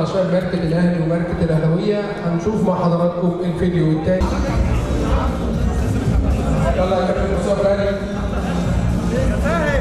عشان ماركة الأهلي وماركة الأهلاوية هنشوف مع حضراتكم الفيديو التاني يلا يا كابتن مصطفى غالي